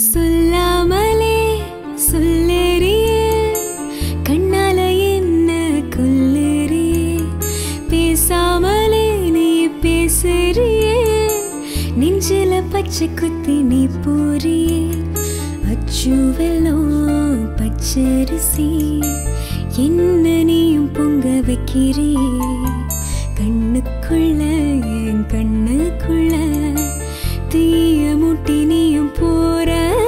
சொல்லாமலே சொல்லறியே கண்ணால என்ன கொல்லறியே பேசாமலே நீ பேசுறியே நெஞ்சில பச்சை குத்தி நீ போறியே அச்சு வெள்ளம் பச்சரிசி என்ன நீயும் பொங்க வைக்கிறியே கண்ணுக்குள்ள என் கண்ணுக்குள்ள தீய முட்டி நீயும் போற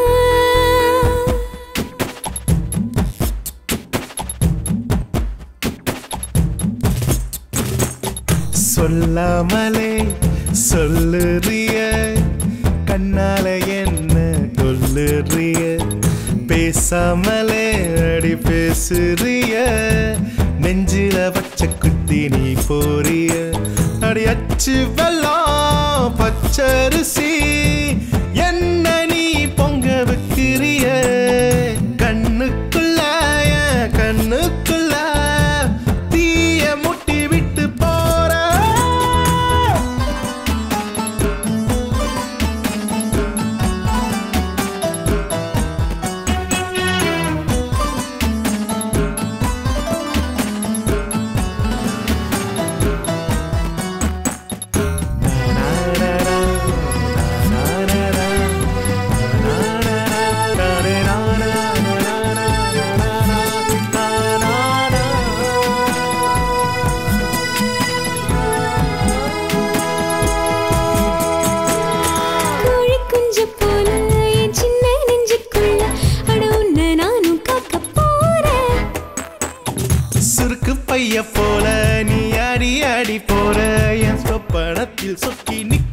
சொல்லாமலே சொல்லுறிய கண்ணால என்ன கொல்லுறிய பேசாமலே அடி பேசுறிய நெஞ்சில பச்சை குத்தி நீ போறிய அடி அச்சு வெள்ளம் பச்சரிசி என்ன நீ பொங்க வைக்கிறிய கண்ணுக்குள்ள என் கண்ணுக்குள்ள தீய முட்டி விட்டு போற கோழி குஞ்சு போல என் சின்ன நெஞ்சுக்குள்ள அட உன்னை நானும் காக்க போறேன் சுருக்கு பைய போல நீ அடி அடி போற என் சொப்பனத்தில் சொக்கி நிக்க